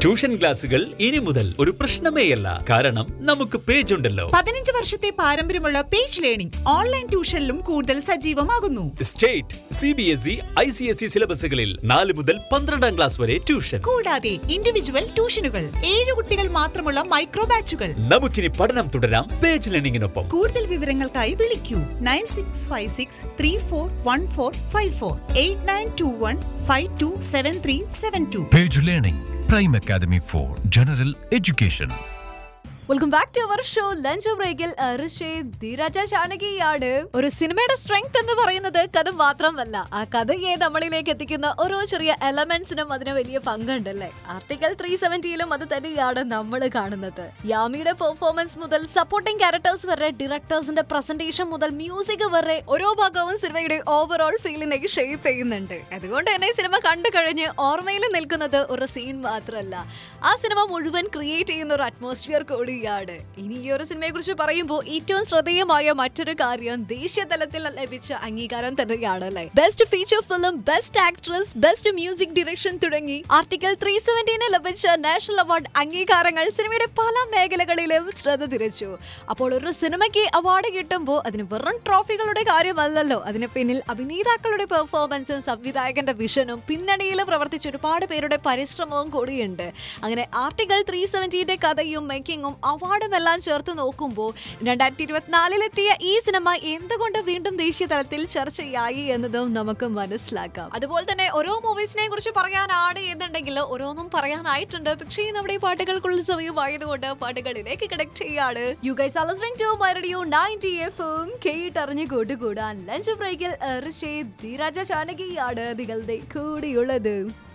Tuition ക്ലാസുകൾ ഇനി മുതൽ ഒരു പ്രശ്നമേയല്ല കാരണം നമുക്ക് പേജ് ഉണ്ടല്ലോ പതിനഞ്ച് വർഷത്തെ പാരമ്പര്യമുള്ള പേജ് ലേണിംഗ് ഓൺലൈൻ ട്യൂഷനിലും കൂടുതൽ സജീവമാകുന്നു state C B S E I C S E സിലബസുകളിൽ നാല് മുതൽ പന്ത്രണ്ടാം ക്ലാസ് വരെ ട്യൂഷൻ കൂടാതെ ഇൻഡിവിജ്വൽ ട്യൂഷനുകൾ ഏഴ് കുട്ടികൾ മാത്രമുള്ള മൈക്രോ ബാച്ചുകൾ നമുക്കിനി പഠനം തുടരാം പേജ് ലേണിംഗിനൊപ്പം കൂടുതൽ വിവരങ്ങൾക്കായി വിളിക്കൂ nine six five six three four one four five four eight nine two one five two seven three seven two Page Learning, Prime Academy for General Education. Welcome back to our show lunch ബ്രേക്കിൽ ഋഷേദ് ധീരാജ ചാനകിയാണ് ഒരു സിനിമയുടെ strength എന്ന് പറയുന്നത് കഥ മാത്രമല്ല ആ കഥയെ നമ്മളിലേക്ക് എത്തിക്കുന്ന ഓരോ ചെറിയ എലമെന്റ്സിനും അതിന് വലിയ പങ്കുണ്ടല്ലേ ആർട്ടിക്കൽ ത്രീ സെവന്റിയിലും അത് തന്നെയാണ് നമ്മൾ കാണുന്നത് യാമിയുടെ പെർഫോമൻസ് മുതൽ സപ്പോർട്ടിംഗ് ക്യാരക്ടേഴ്സ് വരെ ഡയറക്ടേഴ്സിന്റെ പ്രസന്റേഷൻ മുതൽ മ്യൂസിക് വരെ ഓരോ ഭാഗവും സിനിമയുടെ ഓവറോൾ ഫീലിനെ ഷേപ്പ് ചെയ്യുന്നുണ്ട് അതുകൊണ്ട് തന്നെ സിനിമ കണ്ടു കഴിഞ്ഞ് ഓർമ്മയിൽ നിൽക്കുന്നത് ഒരു സീൻ മാത്രമല്ല ആ സിനിമ മുഴുവൻ ക്രിയേറ്റ് ചെയ്യുന്ന ഒരു അറ്റ്മോസ്ഫിയർ കൂടിയാണ് ഇനി ഈ ഒരു സിനിമയെ കുറിച്ച് പറയുമ്പോൾ ഏറ്റവും ശ്രദ്ധേയമായ മറ്റൊരു കാര്യം ദേശീയ തലത്തിൽ ലഭിച്ച അംഗീകാരം തന്നെയാണ് അല്ലെ best feature film best actress best music direction തുടങ്ങി ആർട്ടിക്കൽ ത്രീ സെവന്റീന് ലഭിച്ച നാഷണൽ അവാർഡ് അംഗീകാരങ്ങൾ സിനിമയുടെ പല മേഖലകളിലും ശ്രദ്ധ തിരിച്ചു അപ്പോൾ ഒരു സിനിമയ്ക്ക് അവാർഡ് കിട്ടുമ്പോൾ അതിന് വെറും ട്രോഫികളുടെ കാര്യമല്ലല്ലോ അതിന് പിന്നിൽ അഭിനേതാക്കളുടെ പെർഫോമൻസും സംവിധായകന്റെ വിഷനും പിന്നണിയിൽ പ്രവർത്തിച്ച ഒരുപാട് പേരുടെ പരിശ്രമവും കൂടിയുണ്ട് അങ്ങനെ ആർട്ടിക്കൽ ത്രീ സെവൻറ്റീൻ്റെ കഥയും മേക്കിങ്ങും അവാർഡും എല്ലാം ചേർത്ത് നോക്കുമ്പോൾ രണ്ടായിരത്തി ഇരുപത്തിനാലിലെത്തിയ ഈ സിനിമ എന്തുകൊണ്ട് വീണ്ടും ദേശീയ തലത്തിൽ ചർച്ചയായി എന്നതും നമുക്ക് മനസ്സിലാക്കാം അതുപോലെ തന്നെ ഓരോ മൂവീസിനെ കുറിച്ച് പറയാനാണ് എന്നുണ്ടെങ്കിൽ ഓരോന്നും പറയാനായിട്ടുണ്ട് പക്ഷേ നമ്മുടെ ഈ പാട്ടുകൾക്കുള്ള സമയമായതുകൊണ്ട് പാട്ടുകളിലേക്ക് കണക്ട് ചെയ്യാണ് you guys are listening to my radio 90 എഫും കേട്ടറിഞ്ഞു കൂട്ടുകൂടാൻ ലഞ്ച് ബ്രേക്കിൽ ഋഷി ധീരാജ ചാനകിയാണ് നിങ്ങളുടെ കൂടിയുള്ളത്